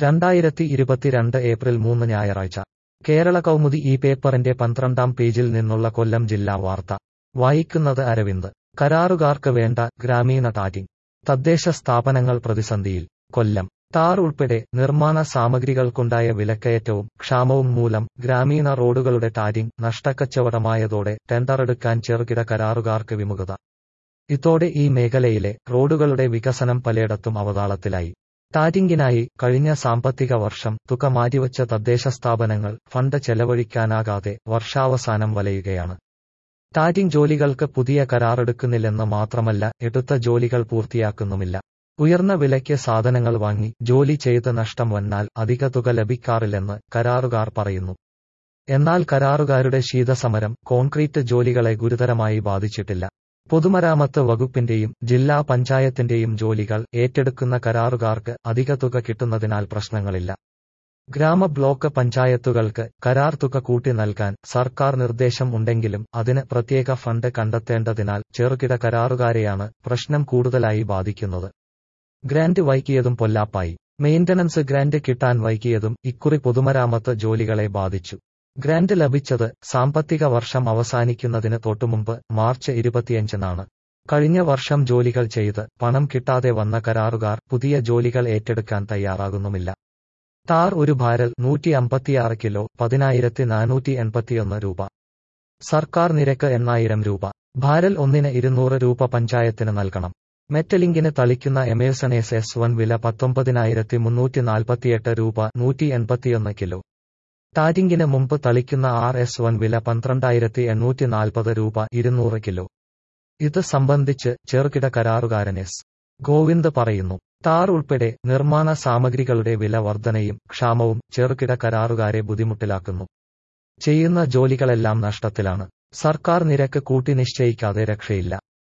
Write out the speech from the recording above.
രണ്ടായിരത്തി ഇരുപത്തിരണ്ട് ഏപ്രിൽ മൂന്ന് ഞായറാഴ്ച കേരള കൗമുദി ഈ പേപ്പറിന്റെ പന്ത്രണ്ടാം പേജിൽ നിന്നുള്ള കൊല്ലം ജില്ലാ വാർത്ത വായിക്കുന്നത് അരവിന്ദ് കരാറുകാർക്ക് വേണ്ട ഗ്രാമീണ ടാറ്റിംഗ് തദ്ദേശ സ്ഥാപനങ്ങൾ പ്രതിസന്ധിയിൽ കൊല്ലം ടാർ ഉൾപ്പെടെ നിർമ്മാണ സാമഗ്രികൾക്കുണ്ടായ വിലക്കയറ്റവും ക്ഷാമവും മൂലം ഗ്രാമീണ റോഡുകളുടെ ടാരിംഗ് നഷ്ടക്കച്ചവടമായതോടെ ടെൻഡറെടുക്കാൻ ചെറുകിട കരാറുകാർക്ക് വിമുഖത ഇതോടെ ഈ മേഖലയിലെ റോഡുകളുടെ വികസനം പലയിടത്തും അവതാളത്തിലായി ടാരിംഗിനായി കഴിഞ്ഞ സാമ്പത്തിക വർഷം തുക മാറ്റിവച്ച തദ്ദേശ സ്ഥാപനങ്ങൾ ഫണ്ട് ചെലവഴിക്കാനാകാതെ വർഷാവസാനം വലയുകയാണ് ടാരിംഗ് ജോലികൾക്ക് പുതിയ കരാറെടുക്കുന്നില്ലെന്ന് മാത്രമല്ല എടുത്ത ജോലികൾ പൂർത്തിയാക്കുന്നുമില്ല ഉയർന്ന വിലയ്ക്ക് സാധനങ്ങൾ വാങ്ങി ജോലി ചെയ്ത് നഷ്ടം വന്നാൽ അധിക തുക ലഭിക്കാറില്ലെന്ന് കരാറുകാർ പറയുന്നു എന്നാൽ കരാറുകാരുടെ ശീതസമരം കോൺക്രീറ്റ് ജോലികളെ ഗുരുതരമായി ബാധിച്ചിട്ടില്ല പൊതുമരാമത്ത് വകുപ്പിന്റെയും ജില്ലാ പഞ്ചായത്തിന്റെയും ജോലികൾ ഏറ്റെടുക്കുന്ന കരാറുകാർക്ക് അധിക തുക കിട്ടുന്നതിനാൽ പ്രശ്നങ്ങളില്ല ഗ്രാമ ബ്ലോക്ക് പഞ്ചായത്തുകൾക്ക് കരാർ തുക കൂട്ടി നൽകാൻ സർക്കാർ നിർദ്ദേശം ഉണ്ടെങ്കിലും അതിന് പ്രത്യേക ഫണ്ട് കണ്ടെത്തേണ്ടതിനാൽ ചെറുകിട കരാറുകാരെയാണ് പ്രശ്നം കൂടുതലായി ബാധിക്കുന്നത് ഗ്രാന്റ് വൈകിയതും പൊല്ലാപ്പായി മെയിന്റനൻസ് ഗ്രാന്റ് കിട്ടാൻ വൈകിയതും ഇക്കുറി പൊതുമരാമത്ത് ജോലികളെ ബാധിച്ചു ഗ്രാന്റ് ലഭിച്ചത് സാമ്പത്തിക വർഷം അവസാനിക്കുന്നതിന് തൊട്ടുമുമ്പ് മാർച്ച് ഇരുപത്തിയഞ്ചിനാണ് കഴിഞ്ഞ വർഷം ജോലികൾ ചെയ്ത് പണം കിട്ടാതെ വന്ന കരാറുകാർ പുതിയ ജോലികൾ ഏറ്റെടുക്കാൻ തയ്യാറാകുന്നുമില്ല ടാർ ഒരു ഭാരൽ നൂറ്റി അമ്പത്തിയാറ് കിലോ പതിനായിരത്തി നാനൂറ്റി എൺപത്തിയൊന്ന് രൂപ സർക്കാർ നിരക്ക് എണ്ണായിരം രൂപ ഭാരൽ ഒന്നിന് ഇരുന്നൂറ് രൂപ പഞ്ചായത്തിന് നൽകണം മെറ്റലിംഗിന് തളിക്കുന്ന എമേഴ്സണേസ് എസ് വൺ വില പത്തൊമ്പതിനായിരത്തി മുന്നൂറ്റി നാൽപ്പത്തിയെട്ട് രൂപ നൂറ്റി എൺപത്തിയൊന്ന് കിലോ ടാരിംഗിന് മുമ്പ് തളിക്കുന്ന ആർ എസ് വൺ വില പന്ത്രണ്ടായിരത്തി എണ്ണൂറ്റി നാൽപ്പത് രൂപ ഇരുന്നൂറ് കിലോ ഇത് സംബന്ധിച്ച് ചെറുകിട കരാറുകാരൻ എസ് ഗോവിന്ദ് പറയുന്നു ടാർ ഉൾപ്പെടെ നിർമ്മാണ സാമഗ്രികളുടെ വില വർധനയും ക്ഷാമവും ചെറുകിട കരാറുകാരെ ബുദ്ധിമുട്ടിലാക്കുന്നു ചെയ്യുന്ന ജോലികളെല്ലാം നഷ്ടത്തിലാണ് സർക്കാർ നിരക്ക് കൂട്ടി നിശ്ചയിക്കാതെ രക്ഷയില്ല